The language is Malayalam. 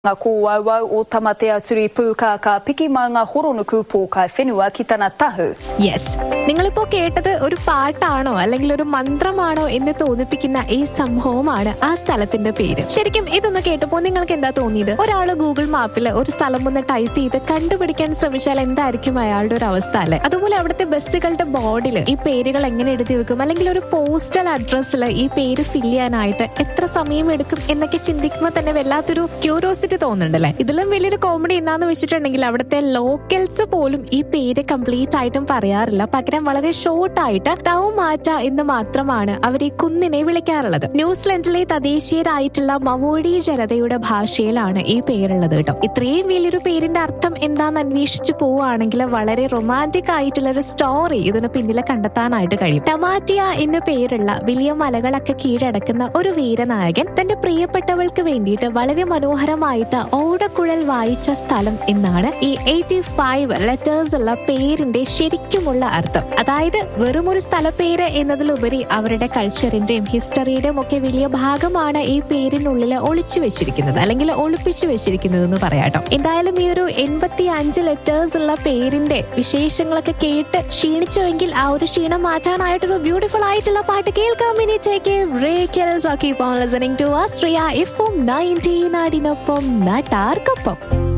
ngā kōwauau o tamatea turi pūkā ka piki mai ngā horonuku pōkai whenua ki tana tahu. Yes നിങ്ങളിപ്പോ കേട്ടത് ഒരു പാട്ടാണോ അല്ലെങ്കിൽ ഒരു മന്ത്രമാണോ എന്ന് തോന്നിപ്പിക്കുന്ന ഈ സംഭവമാണ് ആ സ്ഥലത്തിന്റെ പേര് ശരിക്കും ഇതൊന്ന് കേട്ടപ്പോ നിങ്ങൾക്ക് എന്താ തോന്നിയത് ഒരാള് ഗൂഗിൾ മാപ്പിൽ ഒരു സ്ഥലം ഒന്ന് ടൈപ്പ് ചെയ്ത് കണ്ടുപിടിക്കാൻ ശ്രമിച്ചാൽ എന്തായിരിക്കും അയാളുടെ ഒരു അവസ്ഥ അല്ലെ അതുപോലെ അവിടുത്തെ ബസ്സുകളുടെ ബോർഡിൽ ഈ പേരുകൾ എങ്ങനെ എഴുതി വെക്കും അല്ലെങ്കിൽ ഒരു പോസ്റ്റൽ അഡ്രസ്സിൽ ഈ പേര് ഫില്ല് ചെയ്യാനായിട്ട് എത്ര സമയം എടുക്കും എന്നൊക്കെ ചിന്തിക്കുമ്പോൾ തന്നെ വല്ലാത്തൊരു ക്യൂരിയോസിറ്റി തോന്നുന്നുണ്ടല്ലേ ഇതിലും വലിയൊരു കോമഡി എന്താന്ന് വെച്ചിട്ടുണ്ടെങ്കിൽ അവിടുത്തെ ലോക്കൽസ് പോലും ഈ പേര് കംപ്ലീറ്റ് ആയിട്ടും പറയാറില്ല പകരം വളരെ ഷോർട്ട് ആയിട്ട് തൗമാറ്റ എന്ന് മാത്രമാണ് അവർ ഈ കുന്നിനെ വിളിക്കാറുള്ളത് ന്യൂസിലൻഡിലെ തദ്ദേശീയരായിട്ടുള്ള മവോഡി ജനതയുടെ ഭാഷയിലാണ് ഈ പേരുള്ളത് കേട്ടോ ഇത്രയും വലിയൊരു പേരിന്റെ അർത്ഥം എന്താന്ന് അന്വേഷിച്ചു പോവുകയാണെങ്കിൽ വളരെ റൊമാൻറ്റിക് ആയിട്ടുള്ള ഒരു സ്റ്റോറി ഇതിന് പിന്നിൽ കണ്ടെത്താനായിട്ട് കഴിയും ടമാറ്റിയ എന്ന പേരുള്ള വലിയ മലകളൊക്കെ കീഴടക്കുന്ന ഒരു വീരനായകൻ തന്റെ പ്രിയപ്പെട്ടവൾക്ക് വേണ്ടിയിട്ട് വളരെ മനോഹരമായിട്ട് ഓടക്കുഴൽ വായിച്ച സ്ഥലം എന്നാണ് ഈ എയ്റ്റി ഫൈവ് ലെറ്റേഴ്സ് ഉള്ള പേരിന്റെ ശരിക്കുമുള്ള അർത്ഥം അതായത് വെറും ഒരു സ്ഥലപ്പേര് എന്നതിലുപരി അവരുടെ കൾച്ചറിന്റെയും ഹിസ്റ്ററിയുടെയും ഒക്കെ വലിയ ഭാഗമാണ് ഈ പേരിനുള്ളിൽ ഒളിച്ചു വെച്ചിരിക്കുന്നത് അല്ലെങ്കിൽ ഒളിപ്പിച്ചു വെച്ചിരിക്കുന്നത് എന്ന് പറയാട്ടോ എന്തായാലും ഈ ഒരു എൺപത്തി അഞ്ച് ലെറ്റേഴ്സ് ഉള്ള പേരിന്റെ വിശേഷങ്ങളൊക്കെ കേട്ട് ക്ഷീണിച്ചുവെങ്കിൽ ആ ഒരു ക്ഷീണം മാറ്റാനായിട്ടൊരു ബ്യൂട്ടിഫുൾ ആയിട്ടുള്ള പാട്ട് കേൾക്കാം ഇനി ടേക്ക് ലിസണിംഗ് ടു ആസ്ട്രിയ ഇഫും നയൻറ്റീൻ നാടിനൊപ്പം നാട്ടാർക്കൊപ്പം